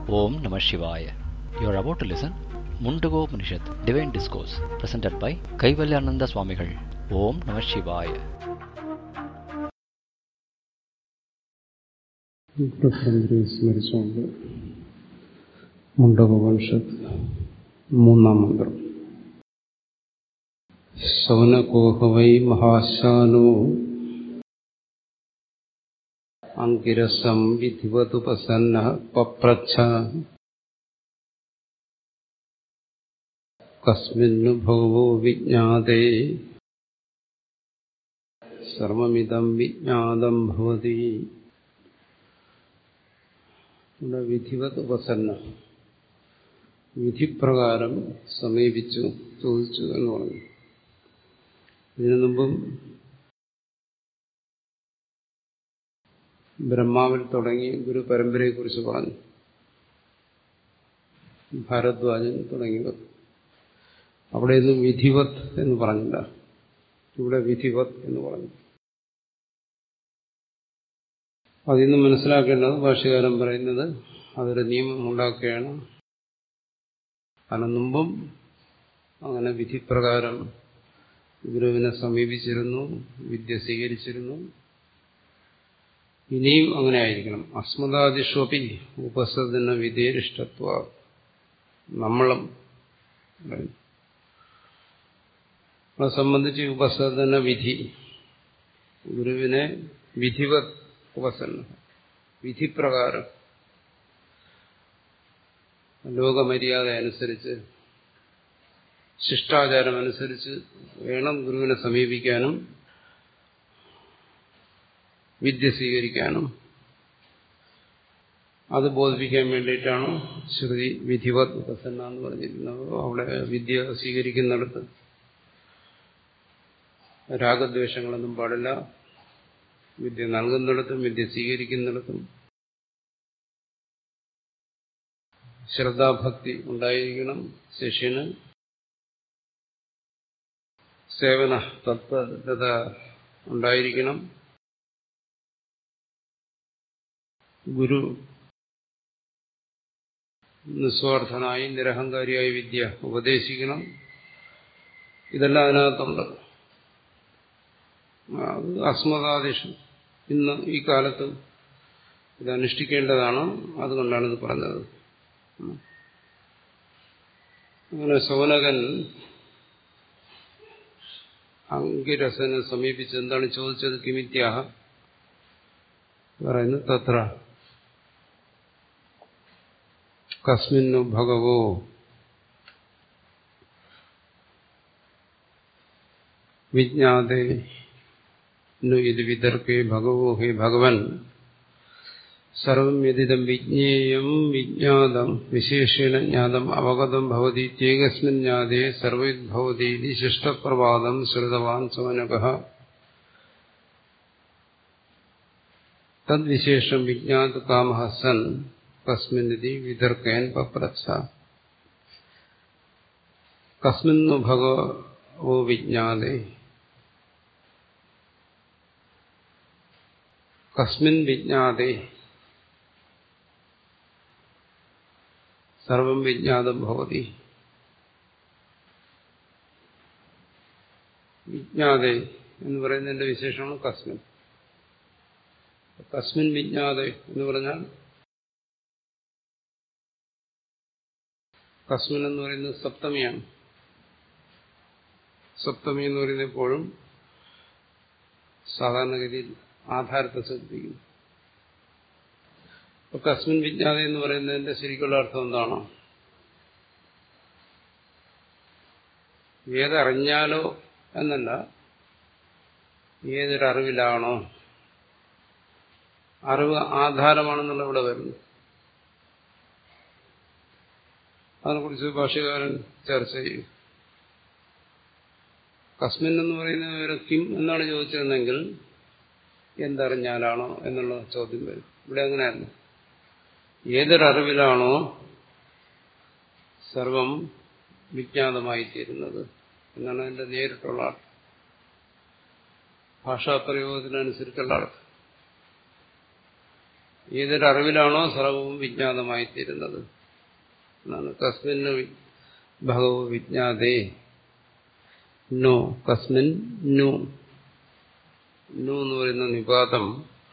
Om Namah Shivaya. You are about to listen Mundago Upanishad, Divine Discourse, presented by Kaivalyananda Swamigal. Om Namah Shivaya. പ്രസംഗരെ സ്മരിച്ചുകൊണ്ട് മുണ്ടകോപനിഷത്ത് മൂന്നാം മന്ത്രം ശൗനകോഹവൈ മഹാശാനോ അങ്കിരസം വിധിവതുപസന്ന പപ്രച്ഛ കസ്മിന്നു ഭവോ വിജ്ഞാതേ സർവമിതം വിജ്ഞാതം ഭവതി ഇവിടെ വിധിവത് ഉപസന്ന വിധിപ്രകാരം സമീപിച്ചു ചോദിച്ചു എന്ന് പറഞ്ഞു ഇതിനു മുമ്പും ബ്രഹ്മാവിൽ തുടങ്ങി ഗുരു പരമ്പരയെക്കുറിച്ച് പറഞ്ഞു ഭാരദ്വാജൻ തുടങ്ങിയവർ അവിടെയൊന്നും വിധിവത് എന്ന് പറഞ്ഞില്ല ഇവിടെ വിധിവത് എന്ന് പറഞ്ഞു അതിൽ നിന്ന് മനസ്സിലാക്കേണ്ടത് ഭാഷകാരൻ പറയുന്നത് അതൊരു നിയമം ഉണ്ടാക്കുകയാണ് അതിനു മുമ്പും അങ്ങനെ വിധിപ്രകാരം ഗുരുവിനെ സമീപിച്ചിരുന്നു വിദ്യ സ്വീകരിച്ചിരുന്നു ഇനിയും അങ്ങനെ ആയിരിക്കണം അസ്മദാദിഷോപി ഉപസദന വിധേരിഷ്ടത്വ നമ്മളും നമ്മളെ സംബന്ധിച്ച് ഉപസദന വിധി ഗുരുവിനെ വിധിവത് ഉപസന്ന വിധിപ്രകാരം ലോകമര്യാദ അനുസരിച്ച് ശിഷ്ടാചാരം അനുസരിച്ച് വേണം ഗുരുവിനെ സമീപിക്കാനും വിദ്യ സ്വീകരിക്കാനും അത് ബോധിപ്പിക്കാൻ വേണ്ടിയിട്ടാണ് ശ്രുതി വിധിവത് ഉപസന്ന എന്ന് പറഞ്ഞിരിക്കുന്നത് അവിടെ വിദ്യ സ്വീകരിക്കുന്നിടത്ത് രാഗദ്വേഷങ്ങളൊന്നും പാടില്ല വിദ്യ നൽകുന്നിടത്തും വിദ്യ സ്വീകരിക്കുന്നിടത്തും ശ്രദ്ധാഭക്തി ഉണ്ടായിരിക്കണം ശിഷ്യന് സേവന തത്പരത ഉണ്ടായിരിക്കണം ഗുരു നിസ്വാർത്ഥനായി നിരഹങ്കാരിയായി വിദ്യ ഉപദേശിക്കണം ഇതെല്ലാം അതിനകത്തുണ്ട് അത് അസ്മതാദിഷം ഇന്ന് ഈ കാലത്ത് ഇത് അനുഷ്ഠിക്കേണ്ടതാണ് അതുകൊണ്ടാണ് ഇത് പറഞ്ഞത് അങ്ങനെ സൗനകൻ അങ്കിരസനെ സമീപിച്ച് എന്താണ് ചോദിച്ചത് കിമിത്യാഹ പറയുന്നു തത്ര കസ്മിന്നു ഭഗവോ വിജ്ഞാതേ ഇത് വിതർക്കേ ഭഗവോ ഹേ ഭഗവൻ സർവം യതിദം വിജ്ഞേയം വിജ്ഞാതം വിശേഷേണ ജ്ഞാതം അവഗതം ഭവതി തേകസ്മിൻ ജ്ഞാതേ സർവവിദ് ഭവതി ഇതി ശിഷ്ടപ്രവാദം ശ്രുതവാൻ സോനക തദ്വിശേഷം വിജ്ഞാത കാമ സൻ കസ്മിന്നിതി വിതർക്കേൻ പപ്രച്ഛ കസ്മിന്നു ഭഗവോ വിജ്ഞാതേ കസ്മിൻ വിജ്ഞാതേ സർവം വിജ്ഞാതം ഭവതി വിജ്ഞാതേ എന്ന് പറയുന്നതിന്റെ വിശേഷമാണ് കസ്മിൻ കസ്മിൻ വിജ്ഞാതേ എന്ന് പറഞ്ഞാൽ കസ്മിൻ എന്ന് പറയുന്നത് സപ്തമിയാണ് സപ്തമി എന്ന് പറയുന്നത് എപ്പോഴും സാധാരണഗതിയിൽ ആധാരത്തെ ശ്രദ്ധിക്കുന്നു അപ്പൊ കസ്മിൻ വിജ്ഞാത എന്ന് പറയുന്നതിന്റെ ശരിക്കുള്ള അർത്ഥം എന്താണോ ഏതറിഞ്ഞാലോ എന്നല്ല ഏതൊരറിവിലാണോ അറിവ് ആധാരമാണെന്നുള്ള ഇവിടെ വരുന്നു അതിനെക്കുറിച്ച് ഭാഷകാരൻ ചർച്ച ചെയ്യും കസ്മിൻ എന്ന് പറയുന്ന ഒരു കിം എന്നാണ് ചോദിച്ചിരുന്നെങ്കിൽ എന്തറിഞ്ഞാലാണോ എന്നുള്ള ചോദ്യം വരും ഇവിടെ അങ്ങനെയല്ല ഏതൊരറിവിലാണോ സർവം വിജ്ഞാതമായിത്തീരുന്നത് എന്നാണ് അതിന്റെ നേരിട്ടുള്ള അർത്ഥം ഭാഷാപ്രയോഗത്തിനനുസരിച്ചുള്ള അർത്ഥം ഏതൊരറിവിലാണോ സർവവും വിജ്ഞാതമായിത്തീരുന്നത് എന്നാണ് കസ്മിന് ഭഗവ വിജ്ഞാതേ നോ കസ്മിൻ നു നു എന്ന് പറയുന്ന നിപാതം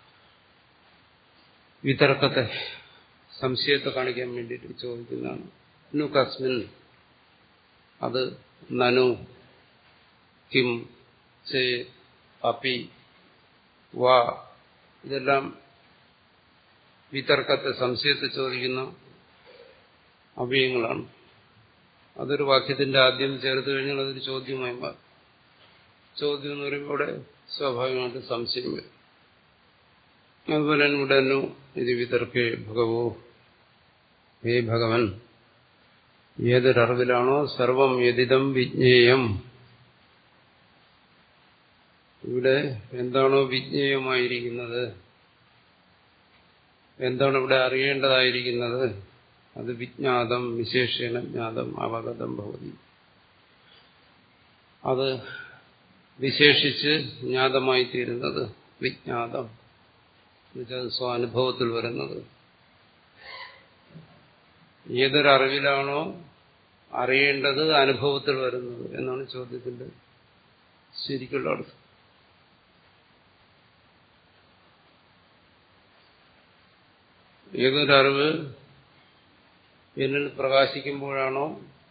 വിതർക്കത്തെ സംശയത്തെ കാണിക്കാൻ വേണ്ടിയിട്ട് ചോദിക്കുന്നതാണ് നു കസ്മിൻ അത് നനു കിം ചേ അപി വാ ഇതെല്ലാം വിതർക്കത്തെ സംശയത്തെ ചോദിക്കുന്ന അവയങ്ങളാണ് അതൊരു വാക്യത്തിന്റെ ആദ്യം ചേർത്ത് കഴിഞ്ഞാൽ അതൊരു ചോദ്യമായി മാറും ചോദ്യം എന്ന് പറയുമ്പോൾ ഇവിടെ സ്വാഭാവികമായിട്ട് സംശയം വരും അതുപോലെ തന്നെ ഇവിടെ തന്നെ ഇത് വിതർക്കേ ഭഗവോ ഹേ ഭഗവൻ ഏതൊരറിവിലാണോ സർവം യതിതം വിജ്ഞേയം ഇവിടെ എന്താണോ വിജ്ഞേയമായിരിക്കുന്നത് എന്താണ് ഇവിടെ അറിയേണ്ടതായിരിക്കുന്നത് അത് വിജ്ഞാതം വിശേഷേണ ജ്ഞാതം അവഗതം ഭവതി അത് വിശേഷിച്ച് ജ്ഞാതമായി തീരുന്നത് വിജ്ഞാതം എന്നുവെച്ചാൽ സ്വാനുഭവത്തിൽ വരുന്നത് ഏതൊരറിവിലാണോ അറിയേണ്ടത് അനുഭവത്തിൽ വരുന്നത് എന്നാണ് ചോദ്യത്തിന്റെ ശരിക്കുള്ള അർത്ഥം ഏതൊരറിവ് എന്നിൽ പ്രകാശിക്കുമ്പോഴാണോ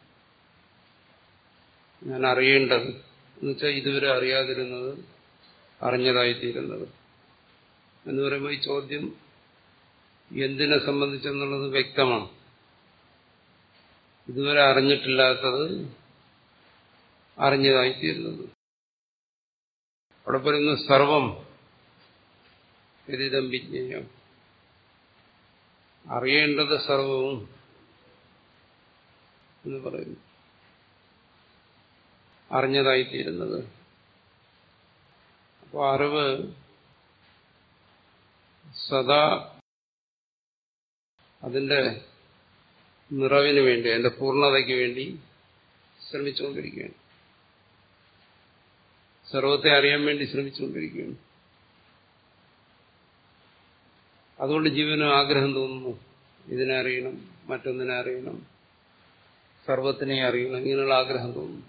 ഞാൻ അറിയേണ്ടത് എന്നുവെച്ചാൽ ഇതുവരെ അറിയാതിരുന്നത് അറിഞ്ഞതായിത്തീരുന്നത് എന്ന് പറയുമ്പോൾ ഈ ചോദ്യം എന്തിനെ സംബന്ധിച്ചെന്നുള്ളത് വ്യക്തമാണ് ഇതുവരെ അറിഞ്ഞിട്ടില്ലാത്തത് അറിഞ്ഞതായിത്തീരുന്നത് അവിടെ പറയുന്നു സർവം ഇതിതം വിജ്ഞേയം അറിയേണ്ടത് സർവവും എന്ന് പറയുന്നു അറിഞ്ഞതായിത്തീരുന്നത് അപ്പോൾ അറിവ് സദാ അതിന്റെ നിറവിന് വേണ്ടി അതിന്റെ പൂർണ്ണതയ്ക്ക് വേണ്ടി ശ്രമിച്ചുകൊണ്ടിരിക്കുകയാണ് സർവത്തെ അറിയാൻ വേണ്ടി ശ്രമിച്ചുകൊണ്ടിരിക്കുകയാണ് അതുകൊണ്ട് ജീവന് ആഗ്രഹം തോന്നുന്നു ഇതിനെ അറിയണം മറ്റൊന്നിനെ അറിയണം സർവത്തിനെ അറിയണം ഇങ്ങനെയുള്ള ആഗ്രഹം തോന്നുന്നു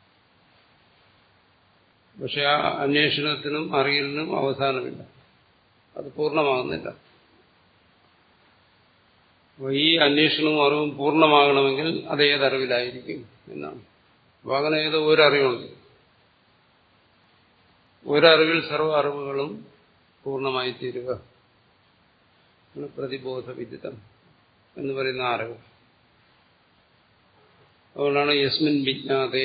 പക്ഷെ ആ അന്വേഷണത്തിനും അറിയലിനും അവസാനമില്ല അത് പൂർണ്ണമാകുന്നില്ല അപ്പോൾ ഈ അന്വേഷണവും അറിവും പൂർണ്ണമാകണമെങ്കിൽ അത് ഏതറിവിലായിരിക്കും എന്നാണ് അപ്പോൾ അങ്ങനെ ഏതോ ഒരറിവുണ്ട് ഒരറിവിൽ സർവ്വ അറിവുകളും പൂർണ്ണമായി തീരുക പ്രതിബോധ വിദിതം എന്ന് പറയുന്ന അറിവ് അതുകൊണ്ടാണ് യസ്മിൻ വിജ്ഞാതേ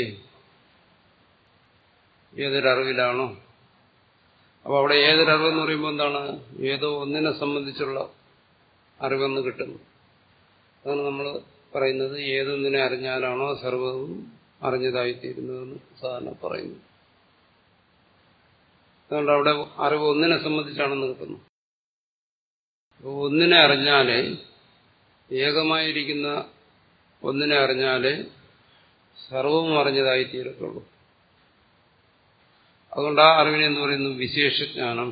ഏതൊരറിവിലാണോ അപ്പോൾ അവിടെ ഏതൊരറിവെന്ന് പറയുമ്പോൾ എന്താണ് ഏതോ ഒന്നിനെ സംബന്ധിച്ചുള്ള അറിവെന്ന് കിട്ടുന്നു അതാണ് നമ്മൾ പറയുന്നത് ഏതൊന്നിനെ അറിഞ്ഞാലാണോ സർവവും അറിഞ്ഞതായിത്തീരുന്നതെന്ന് സാധാരണ പറയുന്നു അതുകൊണ്ട് അവിടെ അറിവ് ഒന്നിനെ സംബന്ധിച്ചാണെന്ന് കിട്ടുന്നു അപ്പോൾ ഒന്നിനെ അറിഞ്ഞാലേ ഏകമായിരിക്കുന്ന ഒന്നിനെ അറിഞ്ഞാലേ സർവവും അറിഞ്ഞതായി തീരത്തുള്ളൂ അതുകൊണ്ട് ആ അറിവിനെ എന്ന് പറയുന്നു വിശേഷജ്ഞാനം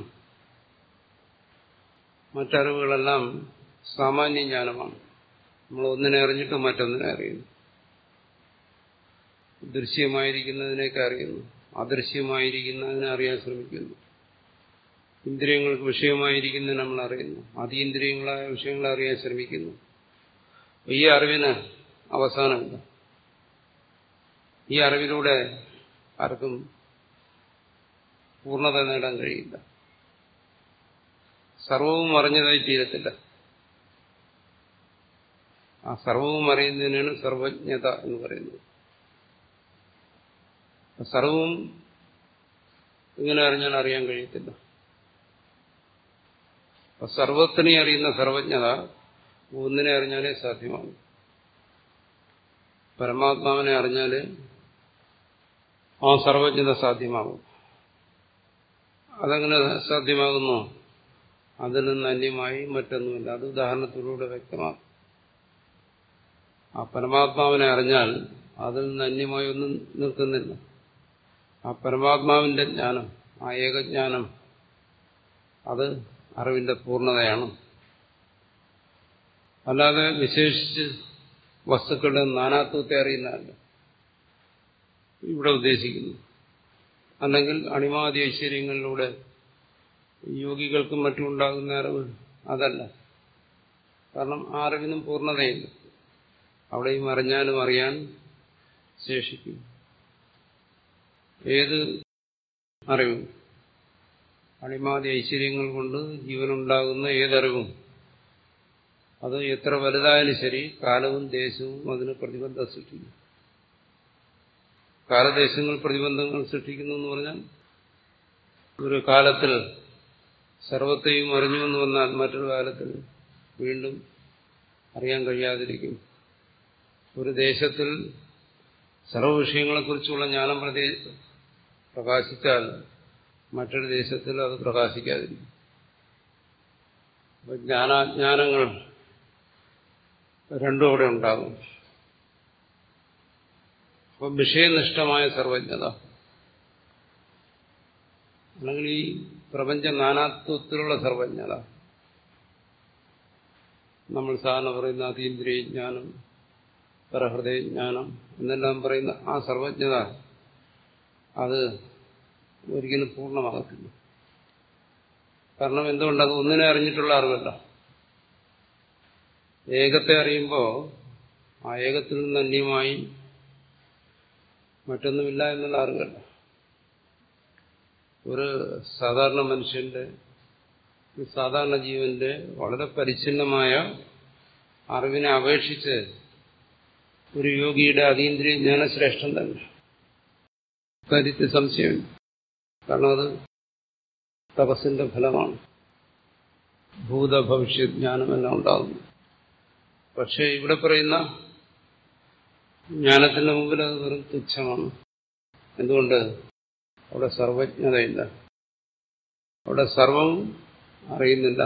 മറ്ററിവുകളെല്ലാം സാമാന്യ ജ്ഞാനമാണ് നമ്മൾ ഒന്നിനെ അറിഞ്ഞിട്ട് മറ്റൊന്നിനെ അറിയുന്നു ദൃശ്യമായിരിക്കുന്നതിനെയൊക്കെ അറിയുന്നു അദൃശ്യമായിരിക്കുന്നതിനെ അറിയാൻ ശ്രമിക്കുന്നു ഇന്ദ്രിയങ്ങൾക്ക് വിഷയമായിരിക്കുന്നത് നമ്മൾ അറിയുന്നു അതീന്ദ്രിയങ്ങളായ വിഷയങ്ങളെ അറിയാൻ ശ്രമിക്കുന്നു ഈ അറിവിന് അവസാനമില്ല ഈ അറിവിലൂടെ ആർക്കും പൂർണ്ണത നേടാൻ കഴിയില്ല സർവവും അറിഞ്ഞതായി തീരത്തില്ല ആ സർവവും അറിയുന്നതിനാണ് സർവജ്ഞത എന്ന് പറയുന്നത് സർവവും ഇങ്ങനെ അറിഞ്ഞാൽ അറിയാൻ കഴിയത്തില്ല അപ്പൊ സർവത്തിനെ അറിയുന്ന സർവജ്ഞത ഒന്നിനെ അറിഞ്ഞാലേ സാധ്യമാണ് പരമാത്മാവിനെ അറിഞ്ഞാലേ ആ സർവജ്ഞത സാധ്യമാകും അതെങ്ങനെ സാധ്യമാകുന്നു അതിൽ നിന്ന് അന്യമായി മറ്റൊന്നുമില്ല അത് ഉദാഹരണത്തിലൂടെ വ്യക്തമാകും ആ പരമാത്മാവിനെ അറിഞ്ഞാൽ അതിൽ നിന്ന് അന്യമായി ഒന്നും നിൽക്കുന്നില്ല ആ പരമാത്മാവിന്റെ ജ്ഞാനം ആ ഏകജ്ഞാനം അത് അറിവിന്റെ പൂർണ്ണതയാണ് അല്ലാതെ വിശേഷിച്ച് വസ്തുക്കളുടെ നാനാത്വത്തെ അറിയുന്നതല്ല ഇവിടെ ഉദ്ദേശിക്കുന്നു അല്ലെങ്കിൽ അണിമാതി ഐശ്വര്യങ്ങളിലൂടെ യോഗികൾക്കും മറ്റും ഉണ്ടാകുന്ന അറിവ് അതല്ല കാരണം ആ അറിവിനും പൂർണ്ണതയില്ല അവിടെയും അറിഞ്ഞാലും അറിയാൻ ശേഷിക്കും ഏത് അറിവും അണിമാതി ഐശ്വര്യങ്ങൾ കൊണ്ട് ജീവനുണ്ടാകുന്ന ഏതറിവും അത് എത്ര വലുതായാലും ശരി കാലവും ദേശവും അതിന് പ്രതിബന്ധം സൃഷ്ടിക്കും കാലദേശങ്ങൾ പ്രതിബന്ധങ്ങൾ സൃഷ്ടിക്കുന്നു എന്ന് പറഞ്ഞാൽ ഒരു കാലത്തിൽ സർവത്തെയും അറിഞ്ഞു എന്ന് വന്നാൽ മറ്റൊരു കാലത്തിൽ വീണ്ടും അറിയാൻ കഴിയാതിരിക്കും ഒരു ദേശത്തിൽ സർവ്വ വിഷയങ്ങളെക്കുറിച്ചുള്ള ജ്ഞാനം പ്രതി പ്രകാശിച്ചാൽ മറ്റൊരു ദേശത്തിൽ അത് പ്രകാശിക്കാതിരിക്കും അപ്പൊ ജ്ഞാനാജ്ഞാനങ്ങൾ രണ്ടും അവിടെ ഉണ്ടാകും അപ്പം വിഷയനിഷ്ഠമായ സർവജ്ഞത അല്ലെങ്കിൽ ഈ പ്രപഞ്ച നാനാത്വത്തിലുള്ള സർവജ്ഞത നമ്മൾ സാധാരണ പറയുന്ന അതീന്ദ്രിയ ജ്ഞാനം പരഹൃദയ ജ്ഞാനം എന്നെല്ലാം പറയുന്ന ആ സർവജ്ഞത അത് ഒരിക്കലും പൂർണ്ണമാകത്തില്ല കാരണം എന്തുകൊണ്ടത് ഒന്നിനെ അറിഞ്ഞിട്ടുള്ള അറിവല്ല ഏകത്തെ അറിയുമ്പോൾ ആ ഏകത്തിൽ നിന്ന് അന്യമായി മറ്റൊന്നുമില്ല എന്നുള്ള അറിവല്ല ഒരു സാധാരണ മനുഷ്യന്റെ ഒരു സാധാരണ ജീവന്റെ വളരെ പരിച്ഛിന്നമായ അറിവിനെ അപേക്ഷിച്ച് ഒരു യോഗിയുടെ അതീന്ദ്രിയ ജ്ഞാനശ്രേഷ്ഠം തന്നെ കാര്യത്തിൽ സംശയമില്ല കാരണം അത് തപസ്സിന്റെ ഫലമാണ് ഭൂതഭവിഷ്യ ജ്ഞാനമെല്ലാം ഉണ്ടാകുന്നു പക്ഷെ ഇവിടെ പറയുന്ന ജ്ഞാനത്തിന്റെ മുമ്പിൽ അത് വെറും തുച്ഛമാണ് എന്തുകൊണ്ട് അവിടെ സർവജ്ഞതയില്ല അവിടെ സർവവും അറിയുന്നില്ല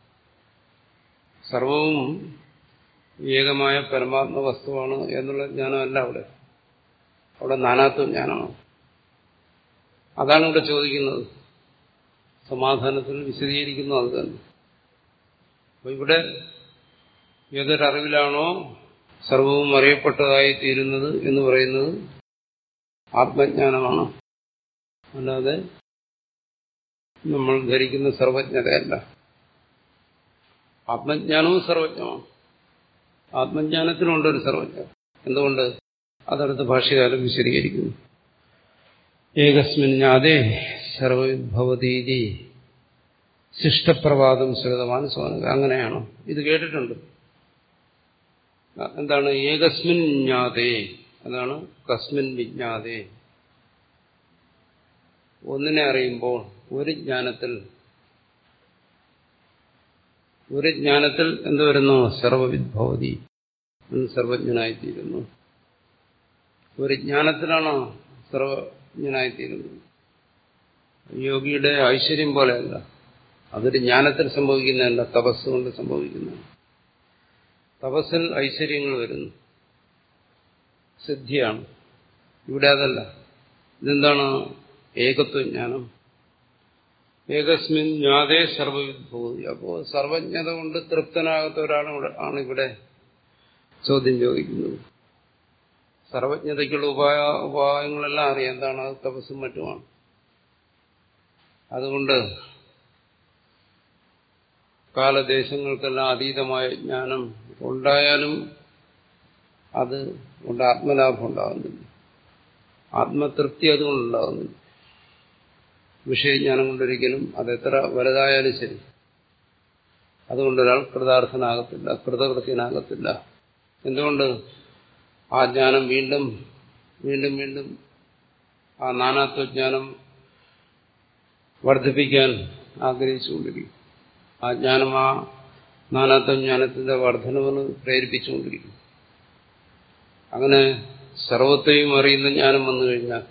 സർവവും ഏകമായ പരമാത്മ വസ്തുവാണ് എന്നുള്ള ജ്ഞാനമല്ല അവിടെ അവിടെ നാനാത്വ ജ്ഞാനമാണ് അതാണ് ഇവിടെ ചോദിക്കുന്നത് സമാധാനത്തിൽ വിശദീകരിക്കുന്നു അത് തന്നെ അപ്പൊ ഇവിടെ ഏതൊരറിവിലാണോ സർവവും അറിയപ്പെട്ടതായി തീരുന്നത് എന്ന് പറയുന്നത് ആത്മജ്ഞാനമാണ് അല്ലാതെ നമ്മൾ ധരിക്കുന്ന സർവജ്ഞതയല്ല ആത്മജ്ഞാനവും സർവജ്ഞമാണ് ആത്മജ്ഞാനത്തിനുണ്ടൊരു സർവജ്ഞ എന്തുകൊണ്ട് അതടുത്ത ഭാഷകാലം വിശദീകരിക്കുന്നു ഏകസ്മിൻ ജ്ഞാതേ സർവഭവതീതി ശിഷ്ടപ്രവാദം ശ്രുതമാണ് സ്വാനക അങ്ങനെയാണോ ഇത് കേട്ടിട്ടുണ്ട് എന്താണ് ഏകസ്മിൻ ജ്ഞാതേ അതാണ് കസ്മിൻ വിജ്ഞാതേ ഒന്നിനെ അറിയുമ്പോൾ ഒരു ജ്ഞാനത്തിൽ ഒരു ജ്ഞാനത്തിൽ എന്ത് വരുന്നു സർവവിദ്ഭവതി സർവജ്ഞനായിത്തീരുന്നു ഒരു ജ്ഞാനത്തിലാണോ സർവജ്ഞനായിത്തീരുന്നത് യോഗിയുടെ ഐശ്വര്യം പോലെയല്ല അതൊരു ജ്ഞാനത്തിൽ സംഭവിക്കുന്നതല്ല തപസ് കൊണ്ട് സംഭവിക്കുന്നത് തപസ്സിൽ ഐശ്വര്യങ്ങൾ വരുന്നു സിദ്ധിയാണ് ഇവിടെ അതല്ല ഇതെന്താണ് ഏകത്വജ്ഞാനം ഏകസ്മിൻ ജ്ഞാതേ സർവവിദ്ഭൂതി അപ്പോൾ സർവജ്ഞത കൊണ്ട് തൃപ്തനാകാത്ത ഒരാളാണ് ആണ് ഇവിടെ ചോദ്യം ചോദിക്കുന്നത് സർവജ്ഞതയ്ക്കുള്ള ഉപായ ഉപായങ്ങളെല്ലാം അറിയാം എന്താണ് അത് തപസ്സും മറ്റുമാണ് അതുകൊണ്ട് കാലദേശങ്ങൾക്കെല്ലാം അതീതമായ ജ്ഞാനം ഉണ്ടായാലും അത് കൊണ്ട് ആത്മലാഭം ഉണ്ടാകുന്നില്ല ആത്മതൃപ്തി അതുകൊണ്ടുണ്ടാകുന്നില്ല വിഷയജ്ഞാനം കൊണ്ടൊരിക്കലും അതെത്ര വലുതായാലും ശരി അതുകൊണ്ടൊരാൾ കൃതാർത്ഥനാകത്തില്ല കൃതകൃത്യനാകത്തില്ല എന്തുകൊണ്ട് ആ ജ്ഞാനം വീണ്ടും വീണ്ടും വീണ്ടും ആ നാനാത്വജ്ഞാനം വർദ്ധിപ്പിക്കാൻ ആഗ്രഹിച്ചുകൊണ്ടിരിക്കും ആ ജ്ഞാനം ആ നാനാത്വജ്ഞാനത്തിന്റെ വർധനവിന് പ്രേരിപ്പിച്ചുകൊണ്ടിരിക്കും അങ്ങനെ സർവത്തെയും അറിയുന്ന ജ്ഞാനം വന്നു കഴിഞ്ഞാൽ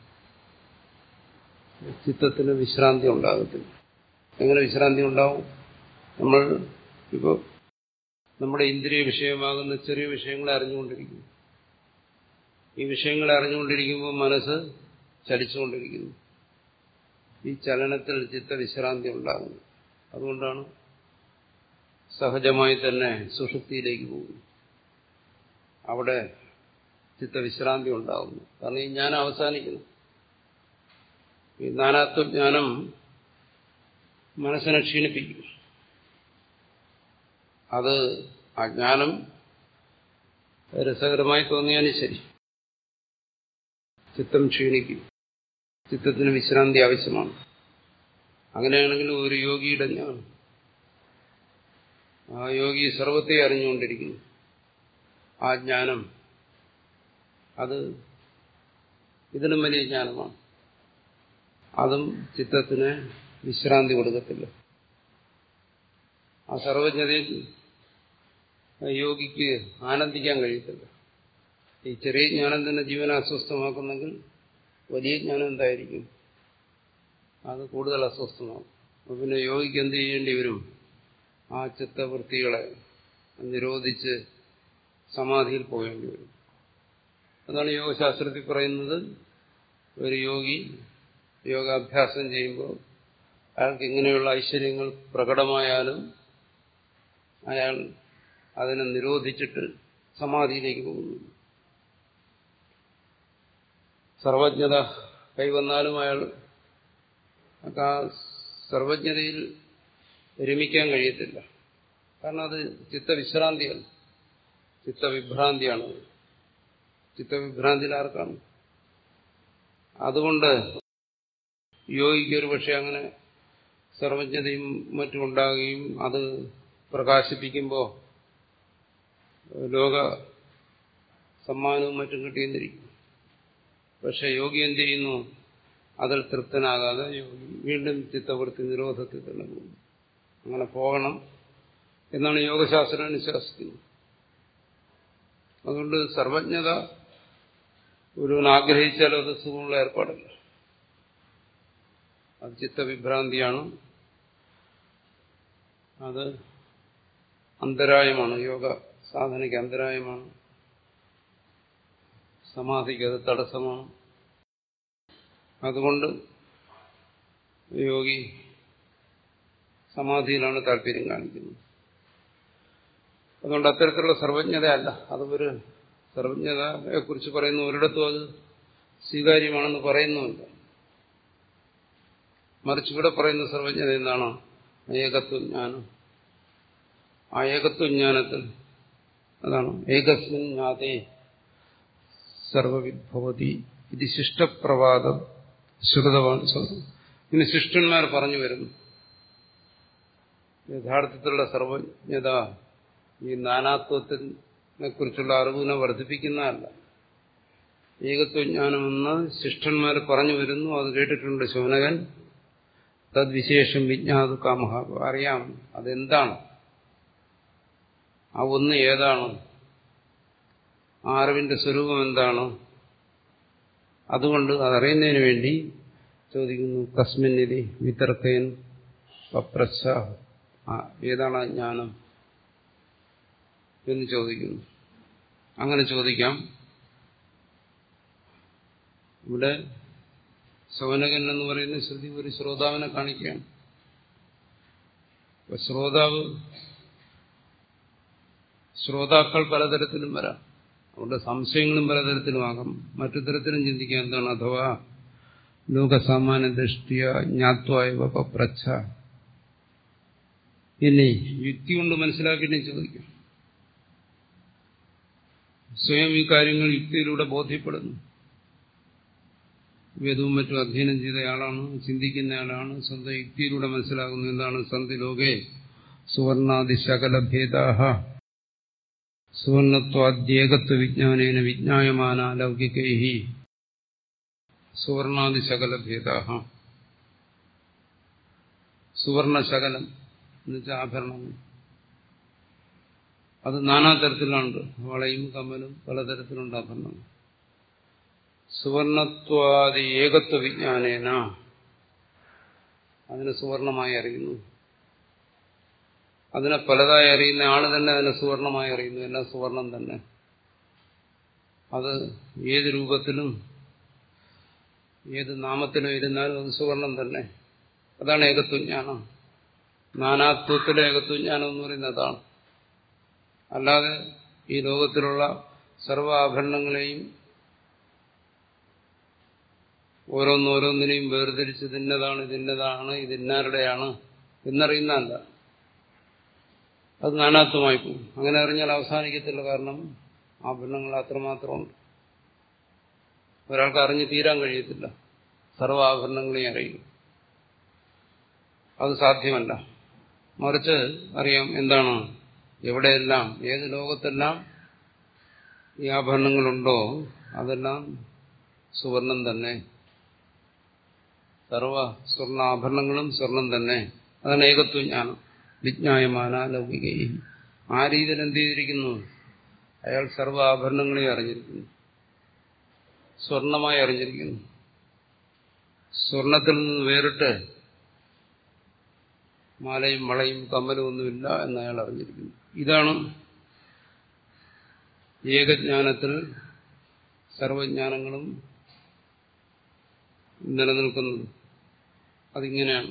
ചിത്തത്തിന് വിശ്രാന്തി ഉണ്ടാകത്തില്ല എങ്ങനെ വിശ്രാന്തി ഉണ്ടാവും നമ്മൾ ഇപ്പോൾ നമ്മുടെ ഇന്ദ്രിയ വിഷയമാകുന്ന ചെറിയ വിഷയങ്ങളെ അറിഞ്ഞുകൊണ്ടിരിക്കുന്നു ഈ വിഷയങ്ങളെ അറിഞ്ഞുകൊണ്ടിരിക്കുമ്പോൾ മനസ്സ് ചലിച്ചുകൊണ്ടിരിക്കുന്നു ഈ ചലനത്തിൽ ചിത്തവിശ്രാന്തി ഉണ്ടാകുന്നു അതുകൊണ്ടാണ് സഹജമായി തന്നെ സുഷുപ്തിയിലേക്ക് പോകുന്നു അവിടെ ചിത്തവിശ്രാന്തി ഉണ്ടാകുന്നു കാരണം ഈ ജ്ഞാനം അവസാനിക്കുന്നു ഈ നാനാത്വജ്ഞാനം മനസ്സിനെ ക്ഷീണിപ്പിക്കും അത് ആ ജ്ഞാനം രസകരമായി തോന്നിയാലും ശരി ചിത്തം ക്ഷീണിക്കും ചിത്തത്തിന് വിശ്രാന്തി ആവശ്യമാണ് അങ്ങനെയാണെങ്കിൽ ഒരു യോഗിയുടെ ജ്ഞാനം ആ യോഗി സർവത്തെ അറിഞ്ഞുകൊണ്ടിരിക്കുന്നു ആ ജ്ഞാനം അത് ഇതിലും വലിയ ജ്ഞാനമാണ് അതും ചിത്തത്തിന് വിശ്രാന്തി കൊടുക്കത്തില്ല ആ സർവജ്ഞതയിൽ യോഗിക്ക് ആനന്ദിക്കാൻ കഴിയത്തില്ല ഈ ചെറിയ ജ്ഞാനം തന്നെ ജീവനെ അസ്വസ്ഥമാക്കുന്നെങ്കിൽ വലിയ ജ്ഞാനം എന്തായിരിക്കും അത് കൂടുതൽ അസ്വസ്ഥമാകും അപ്പൊ പിന്നെ യോഗിക്ക് എന്ത് ചെയ്യേണ്ടി വരും ആ ചിത്തവൃത്തികളെ നിരോധിച്ച് സമാധിയിൽ പോകേണ്ടി വരും അതാണ് യോഗശാസ്ത്രത്തിൽ പറയുന്നത് ഒരു യോഗി യോഗാഭ്യാസം ചെയ്യുമ്പോൾ അയാൾക്ക് ഇങ്ങനെയുള്ള ഐശ്വര്യങ്ങൾ പ്രകടമായാലും അയാൾ അതിനെ നിരോധിച്ചിട്ട് സമാധിയിലേക്ക് പോകുന്നു സർവജ്ഞത കൈവന്നാലും അയാൾ ആ സർവജ്ഞതയിൽ രമിക്കാൻ കഴിയത്തില്ല കാരണം അത് ചിത്തവിശ്രാന്തിയല്ല ചിത്തവിഭ്രാന്തിയാണ് ചിത്തവിഭ്രാന്തിയിൽ ആർക്കാണ് അതുകൊണ്ട് യോഗിക്ക് ഒരു പക്ഷെ അങ്ങനെ സർവജ്ഞതയും മറ്റും ഉണ്ടാകുകയും അത് പ്രകാശിപ്പിക്കുമ്പോൾ ലോക സമ്മാനവും മറ്റും കിട്ടിയെന്നിരിക്കും പക്ഷെ യോഗി എന്ത് ചെയ്യുന്നു അതിൽ തൃപ്തനാകാതെ യോഗി വീണ്ടും ചിത്തവൃത്തി നിരോധത്തിൽ തന്നെ പോകുന്നു അങ്ങനെ പോകണം എന്നാണ് യോഗശാസ്ത്രം അനുശാസിക്കുന്നത് അതുകൊണ്ട് സർവജ്ഞത ഒരുവൻ ആഗ്രഹിച്ചാലും അത് സുഖമുള്ള ഏർപ്പാടല്ല അത് ചിത്തവിഭ്രാന്തിയാണ് അത് അന്തരായമാണ് യോഗ സാധനയ്ക്ക് അന്തരായമാണ് സമാധിക്ക് അത് തടസ്സമാണ് അതുകൊണ്ട് യോഗി സമാധിയിലാണ് താല്പര്യം കാണിക്കുന്നത് അതുകൊണ്ട് അത്തരത്തിലുള്ള സർവജ്ഞതയല്ല അത് ഒരു സർവജ്ഞതയെ കുറിച്ച് പറയുന്ന ഒരിടത്തും അത് സ്വീകാര്യമാണെന്ന് പറയുന്നുമില്ല മറിച്ച് ഇവിടെ പറയുന്ന സർവജ്ഞത എന്താണ് ഏകത്വജ്ഞാനം ആ ഏകത്വജ്ഞാനത്തിൽ അതാണ് ഏകസ്മിൻ ജ്ഞാതേ സർവവിഭവതി ഇത് ശിഷ്ടപ്രവാദം ശ്രുതമാണ് ഇങ്ങനെ ശിഷ്ടന്മാർ പറഞ്ഞു വരുന്നു യഥാർത്ഥത്തിലുള്ള സർവജ്ഞത ഈ നാനാത്വത്തിനെ കുറിച്ചുള്ള അറിവിനെ വർദ്ധിപ്പിക്കുന്നതല്ല ഏകത്വജ്ഞാനമെന്ന് ശിഷ്ടന്മാർ പറഞ്ഞു വരുന്നു അത് കേട്ടിട്ടുണ്ട് ശോനകൻ തദ്വിശേഷം വിജ്ഞാതു കാമഹ അറിയാം അതെന്താണ് ആ ഒന്ന് ഏതാണ് ആ അറിവിന്റെ സ്വരൂപം എന്താണ് അതുകൊണ്ട് അതറിയുന്നതിന് വേണ്ടി ചോദിക്കുന്നു കസ്മിന്നിതി വിതർക്കയൻ പപ്രച്ഛ ഏതാണ് ആ ജ്ഞാനം എന്ന് ചോദിക്കുന്നു അങ്ങനെ ചോദിക്കാം ഇവിടെ ശൗനകൻ എന്ന് പറയുന്ന ശ്രുതി ഒരു ശ്രോതാവിനെ കാണിക്കുകയാണ് അപ്പൊ ശ്രോതാവ് ശ്രോതാക്കൾ പലതരത്തിലും വരാം അവരുടെ സംശയങ്ങളും പലതരത്തിലുമാകാം മറ്റു തരത്തിലും ചിന്തിക്കാൻ എന്താണ് അഥവാ ലോകസാമാന്യ ദൃഷ്ടിയ ജ്ഞാത്വായ പപ്രച്ഛ ഇനി യുക്തി കൊണ്ട് മനസ്സിലാക്കിയിട്ട് ചോദിക്കാം സ്വയം ഈ കാര്യങ്ങൾ യുക്തിയിലൂടെ ബോധ്യപ്പെടുന്നു വേദവും മറ്റും അധ്യയനം ചെയ്തയാളാണ് ചിന്തിക്കുന്നയാളാണ് സ്വന്തം യുക്തിയിലൂടെ മനസ്സിലാകുന്നത് എന്താണ് സന്ധി ലോകെ സുവർണാദി ശകലഭേദാഹ സുവർണത്വാദ്യേകത്വ വിജ്ഞാനേന വിജ്ഞായമാന ലൗകികൈ സുവർണാദി ശകലഭേദാഹ സുവർണശകലം എന്നുവെച്ചാൽ ആഭരണങ്ങൾ അത് നാനാതരത്തിലുണ്ട് വളയും കമ്മലും പലതരത്തിലുണ്ട് ആഭരണങ്ങൾ സുവർണത്വാദി ഏകത്വ വിജ്ഞാനേന അതിനെ സുവർണമായി അറിയുന്നു അതിനെ പലതായി അറിയുന്ന ആള് തന്നെ അതിനെ സുവർണമായി അറിയുന്നു എല്ലാം സുവർണം തന്നെ അത് ഏത് രൂപത്തിലും ഏത് നാമത്തിലും ഇരുന്നാലും അത് സുവർണം തന്നെ അതാണ് ഏകത്വജ്ഞാനം നാനാത്വത്തിലെ ഏകത്വജ്ഞാനം എന്ന് പറയുന്നത് അതാണ് അല്ലാതെ ഈ ലോകത്തിലുള്ള സർവ ആഭരണങ്ങളെയും ഓരോന്നോരോന്നിനെയും വേർതിരിച്ച് ഇതിന്നതാണ് ഇതിന്നതാണ് ഇതിന്നാരുടെയാണ് എന്നറിയുന്നതല്ല അത് നാനാത്വമായി പോകും അങ്ങനെ അറിഞ്ഞാൽ അവസാനിക്കത്തില്ല കാരണം ആഭരണങ്ങൾ അത്രമാത്രമുണ്ട് ഒരാൾക്ക് അറിഞ്ഞു തീരാൻ കഴിയത്തില്ല സർവ ആഭരണങ്ങളെയും അറിയും അത് സാധ്യമല്ല മറിച്ച് അറിയാം എന്താണ് എവിടെയെല്ലാം ഏത് ലോകത്തെല്ലാം ഈ ആഭരണങ്ങളുണ്ടോ അതെല്ലാം സുവർണം തന്നെ സർവ സ്വർണ്ണാഭരണങ്ങളും സ്വർണം തന്നെ അതാണ് ഏകത്വജ്ഞാനം വിജ്ഞായമാന ലൗകികയും ആ രീതിയിൽ എന്ത് ചെയ്തിരിക്കുന്നു അയാൾ സർവ ആഭരണങ്ങളെയും അറിഞ്ഞിരിക്കുന്നു സ്വർണമായി അറിഞ്ഞിരിക്കുന്നു സ്വർണത്തിൽ നിന്ന് വേറിട്ട് മാലയും വളയും കമ്മലും ഒന്നുമില്ല എന്ന് അയാൾ അറിഞ്ഞിരിക്കുന്നു ഇതാണ് ഏകജ്ഞാനത്തിൽ സർവജ്ഞാനങ്ങളും നിലനിൽക്കുന്നത് അതിങ്ങനെയാണ്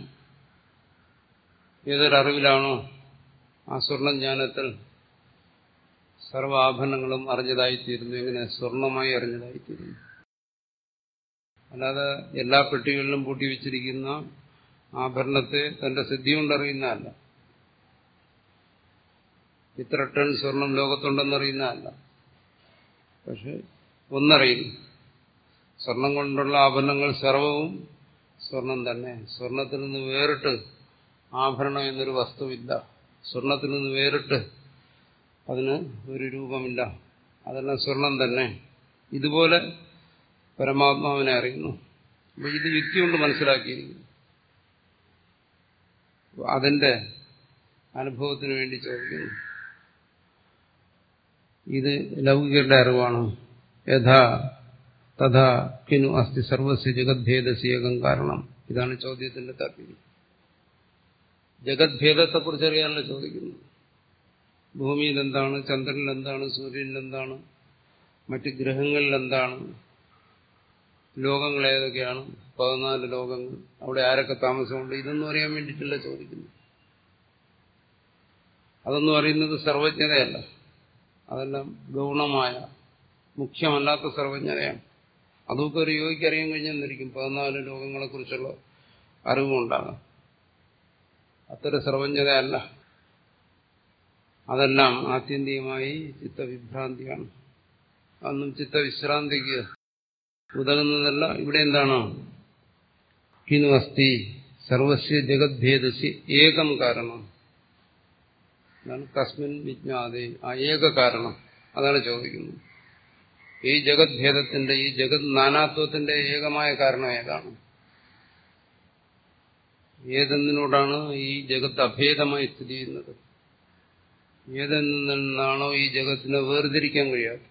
ഏതൊരറിവിലാണോ ആ സ്വർണ്ണജ്ഞാനത്തിൽ സർവ ആഭരണങ്ങളും അറിഞ്ഞതായിത്തീരുന്നു എങ്ങനെ സ്വർണമായി അറിഞ്ഞതായിത്തീരുന്നു അല്ലാതെ എല്ലാ പെട്ടികളിലും പൂട്ടി വെച്ചിരിക്കുന്ന ആഭരണത്തെ തന്റെ സിദ്ധി കൊണ്ടറിയുന്നതല്ല ഇത്ര ടൺ സ്വർണം ലോകത്തുണ്ടെന്നറിയുന്നതല്ല പക്ഷെ ഒന്നറിയുന്നു സ്വർണം കൊണ്ടുള്ള ആഭരണങ്ങൾ സർവവും സ്വർണം തന്നെ സ്വർണത്തിൽ നിന്ന് വേറിട്ട് ആഭരണം എന്നൊരു വസ്തുവില്ല സ്വർണത്തിൽ നിന്ന് വേറിട്ട് അതിന് ഒരു രൂപമില്ല അതെല്ലാം സ്വർണം തന്നെ ഇതുപോലെ പരമാത്മാവിനെ അറിയുന്നു അപ്പൊ ഇത് യുക്തി കൊണ്ട് മനസ്സിലാക്കിയിരിക്കുന്നു അതിന്റെ അനുഭവത്തിന് വേണ്ടി ചോദിക്കുന്നു ഇത് ലൗകികരുടെ അറിവാണ് യഥാ തഥാ കിനു അസ്തി സർവസ്യ ജഗദ്ഭേദസ്യേകം കാരണം ഇതാണ് ചോദ്യത്തിന്റെ താല്പര്യം ജഗദ്ഭേദത്തെക്കുറിച്ച് അറിയാനല്ല ചോദിക്കുന്നത് ഭൂമിയിൽ എന്താണ് ചന്ദ്രനിൽ എന്താണ് സൂര്യനിൽ എന്താണ് മറ്റ് ഗ്രഹങ്ങളിൽ എന്താണ് ലോകങ്ങൾ ഏതൊക്കെയാണ് പതിനാല് ലോകങ്ങൾ അവിടെ ആരൊക്കെ താമസമുണ്ട് ഇതൊന്നും അറിയാൻ വേണ്ടിയിട്ടല്ല ചോദിക്കുന്നു അതൊന്നും അറിയുന്നത് സർവജ്ഞതയല്ല അതെല്ലാം ഗൗണമായ മുഖ്യമല്ലാത്ത സർവജ്ഞതയാണ് അതൊക്കെ ഒരു യോഗിക്ക് അറിയാൻ കഴിഞ്ഞെന്നിരിക്കും പതിനാല് ലോകങ്ങളെക്കുറിച്ചുള്ള അറിവുണ്ടാകാം അത്തരം സർവജ്ഞതയല്ല അതെല്ലാം ആത്യന്തികമായി ചിത്തവിഭ്രാന്തിയാണ് അന്നും ചിത്തവിശ്രാന്തിക്ക് ഉതകുന്നതല്ല ഇവിടെ എന്താണ് കിനു അസ്തി സർവസ്യ ജഗദ്ഭേദസി ഏകം കാരണം അതാണ് കസ്മിൻ വിജ്ഞാതെ ആ ഏക കാരണം അതാണ് ചോദിക്കുന്നത് ഈ ജഗത് ഭേദത്തിന്റെ ഈ ജഗത് നാനാത്വത്തിന്റെ ഏകമായ കാരണം ഏതാണ് ഏതെന്നിനോടാണ് ഈ ജഗത്ത് അഭേദമായി സ്ഥിതി ചെയ്യുന്നത് ഏതെന്നിൽ നിന്നാണോ ഈ ജഗത്തിനെ വേർതിരിക്കാൻ കഴിയാത്തത്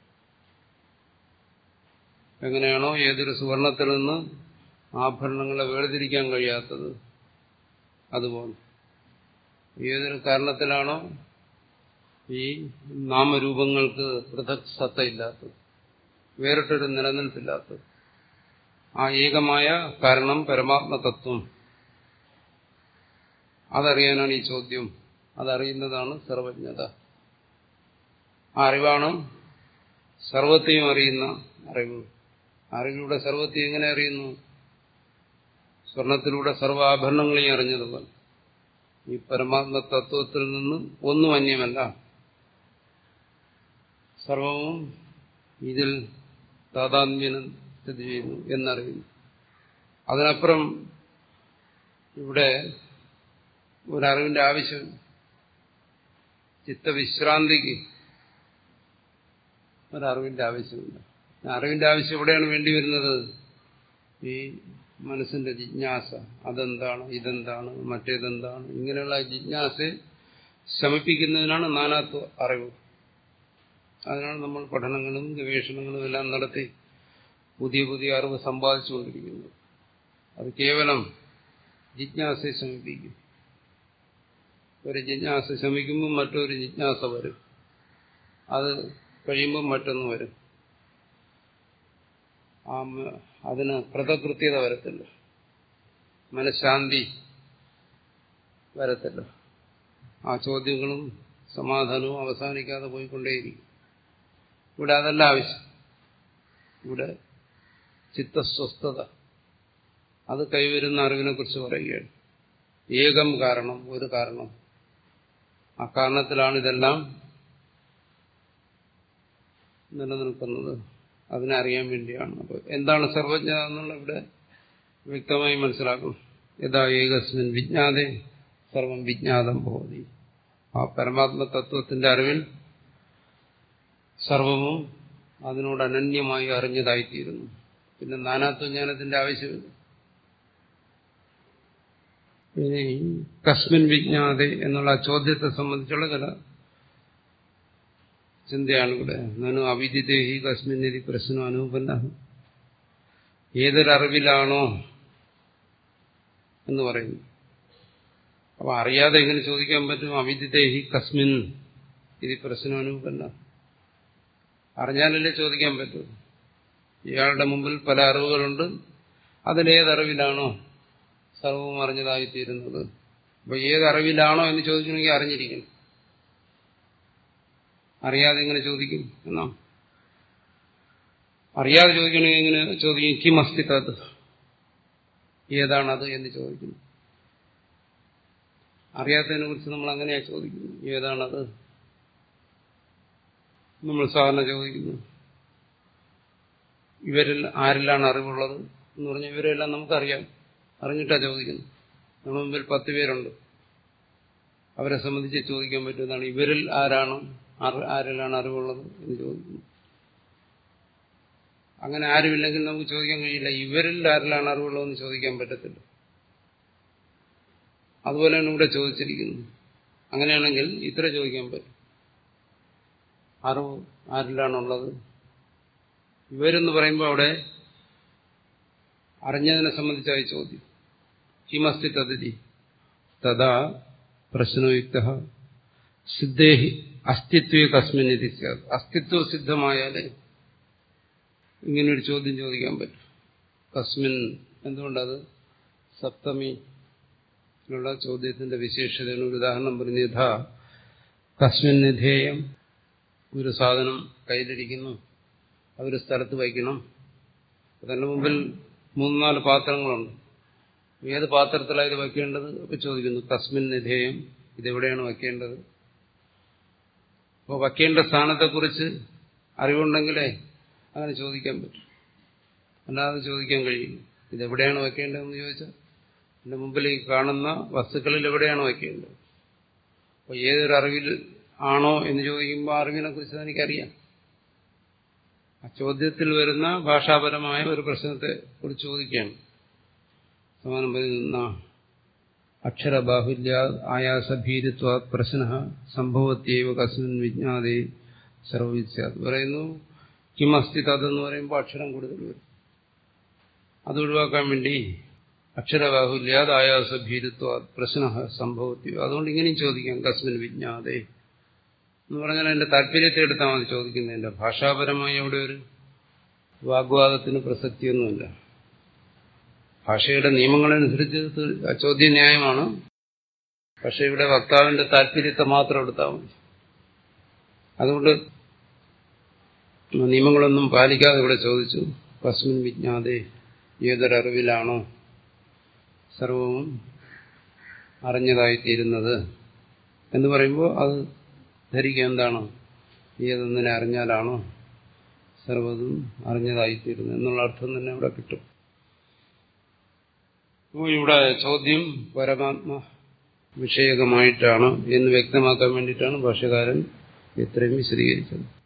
എങ്ങനെയാണോ ഏതൊരു സുവർണത്തിൽ നിന്ന് ആഭരണങ്ങളെ വേർതിരിക്കാൻ കഴിയാത്തത് അതുപോലെ ഏതൊരു കാരണത്തിലാണോ ഈ നാമരൂപങ്ങൾക്ക് പൃഥക് സത്തയില്ലാത്തത് വേറിട്ടൊരു നിലനിൽപ്പില്ലാത്തത് ആ ഏകമായ കാരണം പരമാത്മതത്വം അതറിയാനാണ് ഈ ചോദ്യം അതറിയുന്നതാണ് സർവജ്ഞത ആ അറിവാണ് സർവത്തെയും അറിയുന്ന അറിവ് അറിവിലൂടെ സർവത്തെയും എങ്ങനെ അറിയുന്നു സ്വർണത്തിലൂടെ സർവാഭരണങ്ങളെയും അറിഞ്ഞതുപോലെ ഈ പരമാത്മ തത്വത്തിൽ നിന്ന് ഒന്നും അന്യമല്ല സർവവും ഇതിൽ താതാത്മ്യനം സ്ഥിതി ചെയ്യുന്നു എന്നറിയുന്നു അതിനപ്പുറം ഇവിടെ ഒരറിവിന്റെ ആവശ്യം ചിത്തവിശ്രാന്തിക്ക് ഒരറിവിന്റെ ആവശ്യമില്ല അറിവിന്റെ ആവശ്യം എവിടെയാണ് വേണ്ടി വരുന്നത് ഈ മനസ്സിന്റെ ജിജ്ഞാസ അതെന്താണ് ഇതെന്താണ് മറ്റേതെന്താണ് ഇങ്ങനെയുള്ള ജിജ്ഞാസയെ ശമിപ്പിക്കുന്നതിനാണ് നാനാത്വ അറിവ് അതിനാണ് നമ്മൾ പഠനങ്ങളും ഗവേഷണങ്ങളും എല്ലാം നടത്തി പുതിയ പുതിയ അറിവ് സമ്പാദിച്ചുകൊണ്ടിരിക്കുന്നത് അത് കേവലം ജിജ്ഞാസയെ ശമിപ്പിക്കും ഒരു ജിജ്ഞാസ ശമിക്കുമ്പോൾ മറ്റൊരു ജിജ്ഞാസ വരും അത് കഴിയുമ്പോൾ മറ്റൊന്ന് വരും ആ അതിന് കൃതകൃത്യത വരത്തില്ല മനഃശാന്തി വരത്തില്ല ആ ചോദ്യങ്ങളും സമാധാനവും അവസാനിക്കാതെ പോയിക്കൊണ്ടേയിരിക്കും ഇവിടെ അതല്ല ആവശ്യം ഇവിടെ ചിത്തസ്വസ്ഥത അത് കൈവരുന്ന അറിവിനെ കുറിച്ച് പറയുകയാണ് ഏകം കാരണം ഒരു കാരണം ആ കാരണത്തിലാണ് ഇതെല്ലാം നിലനിൽക്കുന്നത് അതിനെ അറിയാൻ വേണ്ടിയാണ് അപ്പോൾ എന്താണ് സർവജ്ഞ എന്നുള്ള ഇവിടെ വ്യക്തമായി മനസ്സിലാക്കും യഥാ ഏകസ്മിൻ വിജ്ഞാതെ സർവം വിജ്ഞാതം ഭവതി ആ പരമാത്മ തത്വത്തിന്റെ അറിവിൽ സർവവും അതിനോട് അനന്യമായി അറിഞ്ഞതായിത്തീരുന്നു പിന്നെ നാനാത്വജ്ഞാനത്തിന്റെ ആവശ്യമില്ല ഇനി കസ്മിൻ വിജ്ഞാതെ എന്നുള്ള ആ ചോദ്യത്തെ സംബന്ധിച്ചുള്ള ചില ചിന്തയാണ് ഇവിടെ നനു അവിദിദേഹി കസ്മിൻ ഇതി പ്രശ്നം അനുപന്ന ഏതൊരറിവിലാണോ എന്ന് പറയുന്നു അപ്പൊ അറിയാതെ എങ്ങനെ ചോദിക്കാൻ പറ്റും അവിദിദേഹി കസ്മിൻ ഇത് പ്രശ്നം അനുപന്ന അറിഞ്ഞാലല്ലേ ചോദിക്കാൻ പറ്റൂ ഇയാളുടെ മുമ്പിൽ പല അറിവുകളുണ്ട് അതിലേതറിവിലാണോ സർവവും അറിഞ്ഞതായിത്തീരുന്നത് അപ്പൊ ഏതറിവിലാണോ എന്ന് ചോദിക്കണമെങ്കിൽ അറിഞ്ഞിരിക്കണം അറിയാതെ എങ്ങനെ ചോദിക്കും എന്നാ അറിയാതെ ചോദിക്കണമെങ്കിൽ എങ്ങനെ ചോദിക്കും കിം അസ്തിത്വത് ഏതാണത് എന്ന് ചോദിക്കുന്നു അറിയാത്തതിനെ കുറിച്ച് നമ്മൾ അങ്ങനെയാ ചോദിക്കുന്നു ഏതാണത് നമ്മൾ സാധാരണ ചോദിക്കുന്നു ഇവരിൽ ആരിലാണ് അറിവുള്ളത് എന്ന് പറഞ്ഞാൽ ഇവരെല്ലാം നമുക്കറിയാം അറിഞ്ഞിട്ടാ ചോദിക്കുന്നു നമ്മുടെ മുമ്പിൽ പത്ത് പേരുണ്ട് അവരെ സംബന്ധിച്ച് ചോദിക്കാൻ പറ്റുന്നതാണ് ഇവരിൽ ആരാണ് ആരിലാണ് അറിവുള്ളത് എന്ന് ചോദിക്കുന്നു അങ്ങനെ ആരുമില്ലെങ്കിൽ നമുക്ക് ചോദിക്കാൻ കഴിയില്ല ഇവരിൽ ആരിലാണ് അറിവുള്ളതെന്ന് ചോദിക്കാൻ പറ്റത്തില്ല അതുപോലെയാണ് ഇവിടെ ചോദിച്ചിരിക്കുന്നത് അങ്ങനെയാണെങ്കിൽ ഇത്ര ചോദിക്കാൻ പറ്റും അറിവ് ആരിലാണുള്ളത് ഇവരെന്ന് പറയുമ്പോൾ അവിടെ അറിഞ്ഞതിനെ സംബന്ധിച്ചായി ചോദ്യം കിമസ്തി തതിഥി തഥാ പ്രശ്നയുക്ത സിദ്ധേഹി അസ്തിത്വേ കസ്മിൻ ഇത് അസ്തിത്വ സിദ്ധമായാലേ ഇങ്ങനൊരു ചോദ്യം ചോദിക്കാൻ പറ്റും കസ്മിൻ എന്തുകൊണ്ടത് സപ്തമിയിലുള്ള ചോദ്യത്തിന്റെ വിശേഷതയാണ് ഒരു ഉദാഹരണം പറഞ്ഞു യഥാ കസ്മിൻ നിധേയം ഒരു സാധനം കയ്യിലിരിക്കുന്നു അതൊരു സ്ഥലത്ത് വയ്ക്കണം അതിന്റെ മുമ്പിൽ മൂന്ന് നാല് പാത്രങ്ങളുണ്ട് ഏത് പാത്രത്തിലാണ് ഇത് വയ്ക്കേണ്ടത് അപ്പൊ ചോദിക്കുന്നു കസ്മിൻ നിധേയം ഇതെവിടെയാണ് വയ്ക്കേണ്ടത് അപ്പോൾ വയ്ക്കേണ്ട സ്ഥാനത്തെക്കുറിച്ച് അറിവുണ്ടെങ്കിലേ അങ്ങനെ ചോദിക്കാൻ പറ്റും അല്ലാതെ ചോദിക്കാൻ കഴിയും ഇതെവിടെയാണ് വയ്ക്കേണ്ടതെന്ന് ചോദിച്ചാൽ എന്റെ മുമ്പിൽ ഈ കാണുന്ന വസ്തുക്കളിൽ എവിടെയാണ് വയ്ക്കേണ്ടത് അപ്പോൾ ഏതൊരു അറിവിൽ ആണോ എന്ന് ചോദിക്കുമ്പോൾ അറിവിനെ കുറിച്ച് എനിക്കറിയാം ആ ചോദ്യത്തിൽ വരുന്ന ഭാഷാപരമായ ഒരു പ്രശ്നത്തെ കുറിച്ച് ചോദിക്കുകയാണ് സമാനം പറയുന്ന അക്ഷരബാഹുല്യ ആയാസഭീരുത്വ പ്രശ്ന സംഭവത്യേവ കസ്മിൻ വിജ്ഞാതേ സർവവിദ്യാത് പറയുന്നു കിമസ്തി തതെന്ന് പറയുമ്പോൾ അക്ഷരം കൂടുതൽ വരും അത് ഒഴിവാക്കാൻ വേണ്ടി അക്ഷരബാഹുല്യാത് ആയാസഭീരുത്വ പ്രശ്ന സംഭവത്യോ അതുകൊണ്ട് ഇങ്ങനെയും ചോദിക്കാം കസ്മിൻ വിജ്ഞാതേ എന്ന് പറഞ്ഞാൽ എന്റെ താല്പര്യത്തെ എടുത്താൽ മതി ചോദിക്കുന്നതിന്റെ ഭാഷാപരമായി അവിടെ ഒരു വാഗ്വാദത്തിന് പ്രസക്തിയൊന്നുമില്ല ഭാഷയുടെ നിയമങ്ങളനുസരിച്ച് ചോദ്യം ന്യായമാണ് പക്ഷെ ഇവിടെ വക്താവിന്റെ താല്പര്യത്തെ മാത്രം എടുത്താൽ മതി അതുകൊണ്ട് നിയമങ്ങളൊന്നും പാലിക്കാതെ ഇവിടെ ചോദിച്ചു കസ്മിൻ വിജ്ഞാതെ ഏതൊരറിവിലാണോ സർവവും അറിഞ്ഞതായിത്തീരുന്നത് എന്ന് പറയുമ്പോൾ അത് ധരിക്കുക എന്താണോ ഏതൊന്നിനെ അറിഞ്ഞാലാണോ സർവ്വതും അറിഞ്ഞതായിത്തീരുന്നത് എന്നുള്ള അർത്ഥം തന്നെ ഇവിടെ കിട്ടും ഇവിടെ ചോദ്യം പരമാത്മ വിഷയകമായിട്ടാണ് എന്ന് വ്യക്തമാക്കാൻ വേണ്ടിയിട്ടാണ് ഭാഷകാരൻ ഇത്രയും വിശദീകരിച്ചത്